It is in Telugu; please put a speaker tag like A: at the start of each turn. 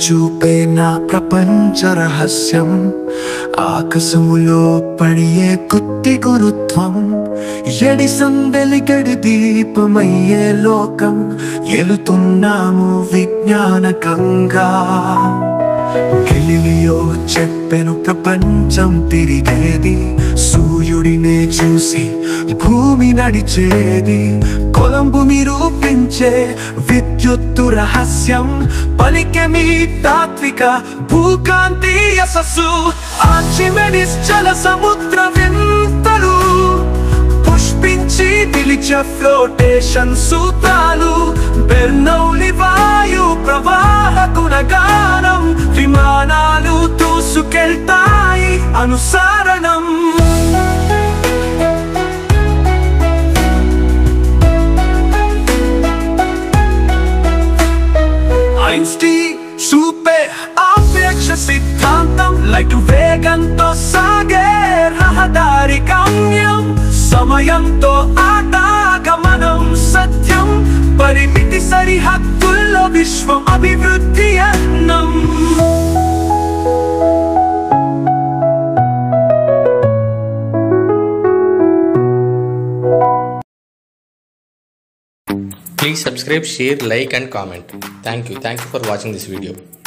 A: చూపే నా ప్రపంచ రహస్యం ఆకాశములో పడియే కుట్టి గురుత్వం ఎడిసం వెలిగడి దీపమయ్యే లోకం ఎలుతున్నాము విజ్ఞానకంగా గెలిలియో చెప్పెను ప్రపంచం తిరిగేది సూర్యుడినే చూసి భూమి నడిచేది కొలంబు నిరూపించే విద్యుత్తు రహస్యం పలికె మీ తాత్విక భూకాంతి యశస్సు ఆర్చిమెడిస్ జల సముద్ర వింతలు పుష్పించి నిలిచే ఫ్లోటేషన్ సూత్రాలు బెర్నౌలి వాయు ప్రవాహ గుణగానం విమానాలు దూసుకెళ్తాయి అనుసరణం ఐన్స్టీన్ చూపే ఆపేక్ష సిద్ధాంతం లైట్ వేగంతో సాగే రహదారి గమ్యం సమయంతో ఆటాగమనం సత్యం పరిమితి సరిహద్దుల్లో విశ్వం అభివృద్ధి అన్నం
B: Please subscribe, share, like and comment. Thank you. Thank you for watching this video.